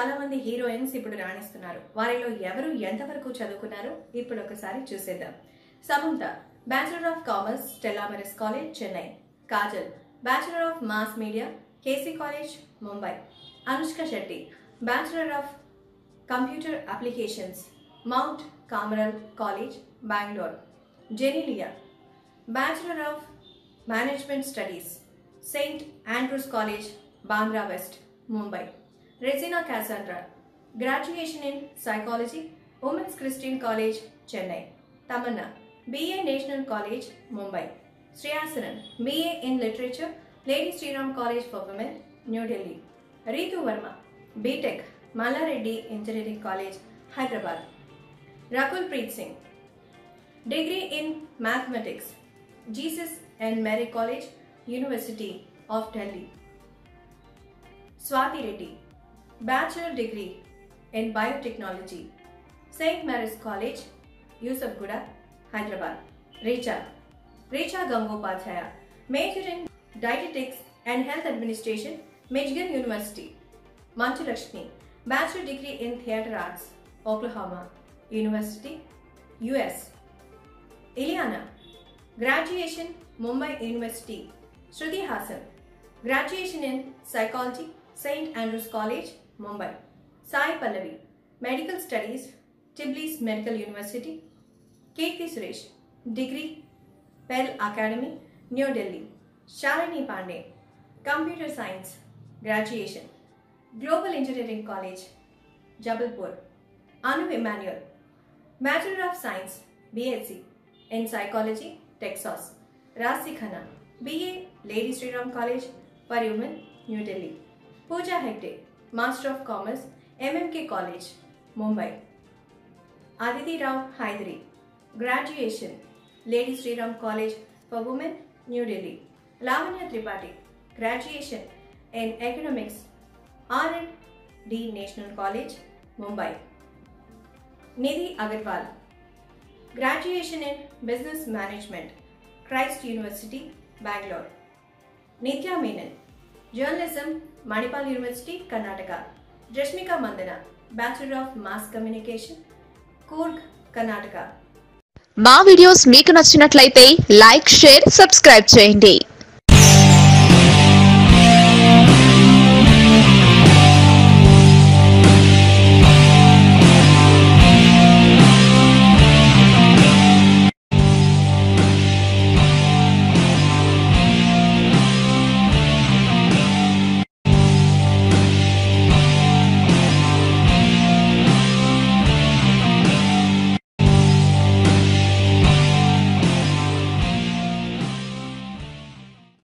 చాలా మంది హీరోయిన్స్ ఇప్పుడు రాణిస్తున్నారు వారిలో ఎవరు ఎంతవరకు చదువుకున్నారో ఇప్పుడు ఒకసారి చూసేద్దాం Samantha bachelor of commerce Stella Maris college Chennai Kajal bachelor of mass media KC college Mumbai Anushka Shetty bachelor of computer applications Mount Carmel college Bengaluru Genelia bachelor of management studies Saint Andrews college Bandra west Mumbai Regina Cassandra graduation in psychology women's Christian college Chennai Tamannaah BA national college Mumbai శ్రేయాసనన్ BA in literature lady Sriram college for women New Delhi Ritu Varma BTech Malla Reddy engineering college Hyderabad Rakul Preet Singh degree in mathematics Jesus and Mary college university of Delhi Swathi Reddy bachelor degree in biotechnology Saint Mary's college Yousufguda Hyderabad Richa Richa Gangopadhyay major in dietetics and health administration Michigan university Manchu Lakshmi bachelor degree in theatre arts Oklahoma university US Ileana graduation Mumbai university Shruti Haasan graduation in psychology Saint Andrews college Mumbai Sai Pallavi medical studies Tbilisi medical university Keerthy Suresh degree పెల్ academy New Delhi Shalini Pandey computer science graduation global engineering college Jabalpur Anu Emmanuel bachelor of science BSc in psychology Texas Raashi Khanna BA lady Sriram college for women New Delhi Pooja Hegde master of commerce MMK college Mumbai Aditi Rao Hydari graduation lady Sriram college for women New Delhi Lavanya Tripathi graduation in economics R and D national college Mumbai Nidhi Agarwal graduation in business management Christ university Bengaluru Nithya Menen journalism Manipal university Karnataka Rashmika Mandanna bachelor of mass communication Coorg Karnataka మా videos మీకు నచ్చినట్లయితే like share subscribe చేయండి